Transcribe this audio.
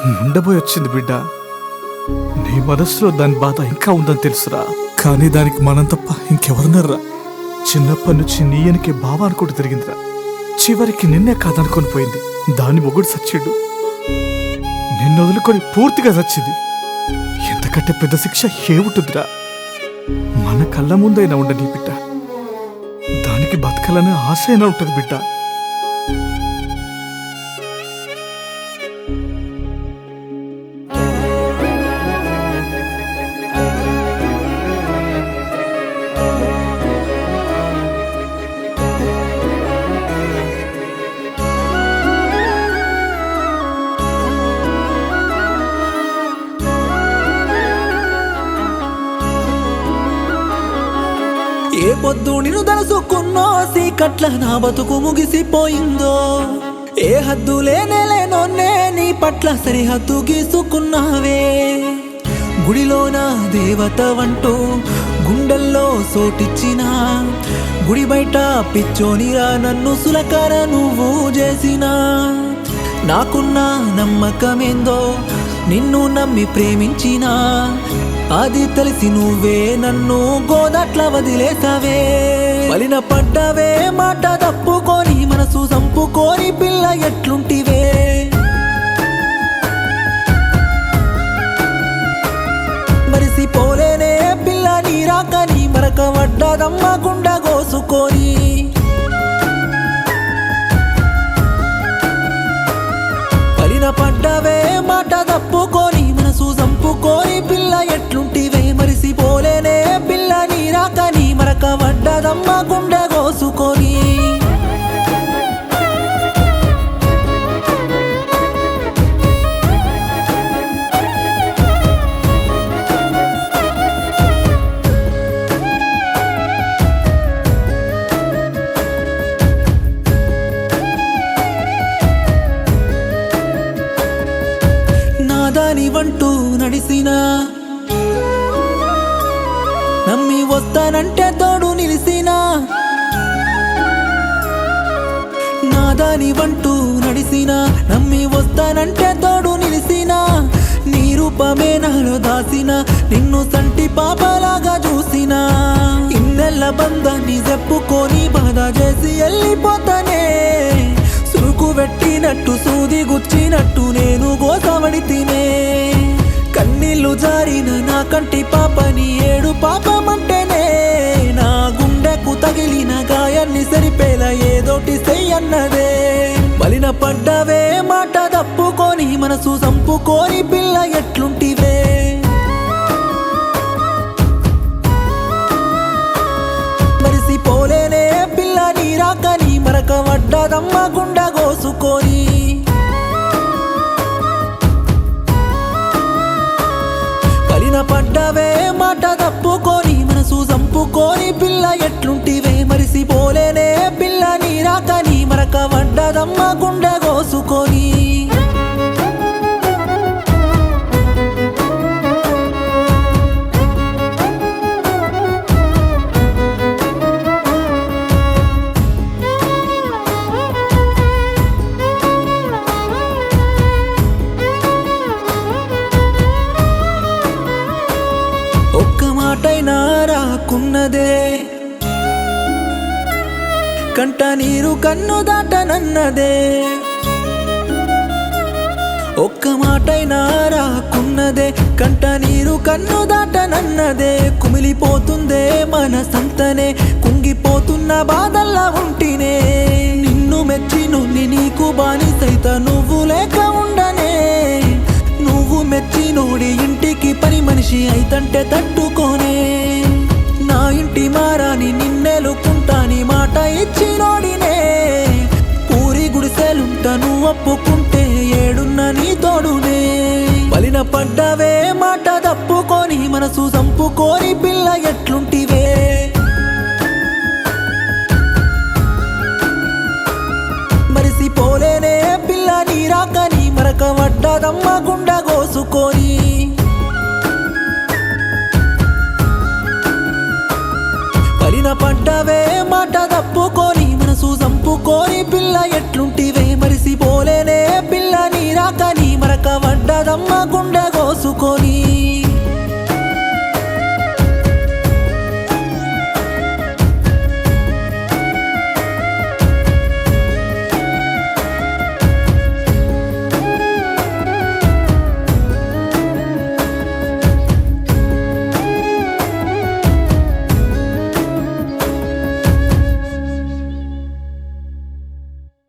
ఉండబోయి వచ్చింది బిడ్డ నీ మనసులో దాని బాధ ఇంకా ఉందని తెలుసురా కానీ దానికి మనం తప్ప ఇంకెవరున్నారా చిన్నప్పటి నుంచి నీ వెనకే బావ అనుకుంటూ తిరిగిందిరా చివరికి నిన్నే కాదనుకొని పోయింది దాని మొగుడు సచ్చిండు నిన్ను వదులుకొని పూర్తిగా చచ్చింది ఎంతకంటే పెద్ద శిక్ష ఏముంటుందిరా మన కళ్ళ ముందైనా ఉండని బిడ్డ దానికి బతకాలనే ఆశ అయినా ఉంటుంది బిడ్డ ఏ పొద్దు నిన్ను తలుసుకున్నో సీకట్ల నా బతుకు ముగిసిపోయిందో ఏ హద్దు లేనే లేనోనే నీ పట్ల సరిహద్దు గీసుకున్నావే గుడిలోన దేవత వంటూ గుండెల్లో సోటిచ్చిన గుడి బయట పిచ్చోనిరా నన్ను సులకర నువ్వు చేసినా నాకున్న నమ్మకమేందో నిన్ను నమ్మి ప్రేమించినా అది తెలిసి నువ్వే నన్ను గోదట్ల వదిలేసావే వలిన పడ్డవే మాట తప్పుకొని మనసు చంపుకొని పిల్ల ఎట్లుంటివే మరిసిపోలేనే పిల్ల నీ రాకని మరక వడ్డదమ్మ గుండ కోసుకొని పలిన పడ్డవే మాట తప్పుకొని మనసు చంపుకొని పిల్ల ఎట్లుంటివే మరిసిపోలేనే పిల్ల నీ రాకని మరక వడ్డదమ్మ గుండె కోసుకొని నాదాని వంటూ నడిసినా నమ్మి వస్తానంటే తోడు నిలిసినా నాదాని వంటూ నడిసినా నమ్మి వస్తానంటే తోడు నిలిసినా నీ రూపమే నాలో దాసిన నిన్ను సంటి పాపలాగా చూసినా ఇన్నెల్ల బంధాన్ని చెప్పుకొని బాధ చేసి వెళ్ళిపోతానే సురుకు పెట్టినట్టు సూది గుచ్చినట్టు నేను గోసవడి తినే కన్నీళ్లు జారిన నా కంటి పాపని ఏడు పాపమంటేనే నా గుండెకు తగిలిన గాయాన్ని సరిపేలా ఏదోటి చెయ్యన్నదే బలిన పడ్డవే మాట తప్పుకొని మనసు చంపుకొని పిల్ల ఎట్లుంటివే మరిసిపోలేనే పిల్ల నీ రాకని మరక వడ్డదమ్మ గుండ కోసుకొని కలిన పడ్డవే మాట తప్పుకొని మనసు చంపుకొని పిల్ల ఎట్లుంటివే మరిసిపోలేనే పిల్ల నీ రాకని మరక వడ్డదమ్మ గుండ కోసుకొని ఒక్క మాటైనా రాకున్నదే కంట నీరు కన్ను దాటనన్నదే ఒక్క మాటైనా రాకున్నదే కంట నీరు కన్ను దాటనన్నదే కుమిలిపోతుందే మన సంతనే కుంగిపోతున్న బాధల్లా ఉంటినే నిన్ను మెచ్చి నుండి నీకు బానిసైత నువ్వు లేక ఉండనే నువ్వు మెచ్చి నోడి ఇంటికి పని మనిషి అయితంటే తట్టుకోనే నా ఇంటి మారాని నిన్నెలుకుంటాని మాట ఇచ్చి నోడినే పూరి గుడిసెలుంట నువ్వు ఒప్పుకుంటే ఏడున్న నీ తోడునే బలిన పడ్డవే మాట తప్పుకొని మనసు చంపుకొని పిల్ల ఎట్లుంటివే మరిసిపోలేనే పిల్ల నీ రాకని మరక వడ్డదమ్మ గుండ కోసుకొని పలిన పడ్డవే మాట తప్పుకొని మనసు చంపుకొని పిల్ల ఎట్లుంటివే మరిసిపోలేనే పిల్ల నీ రాకని మరక వడ్డద చూసుకొని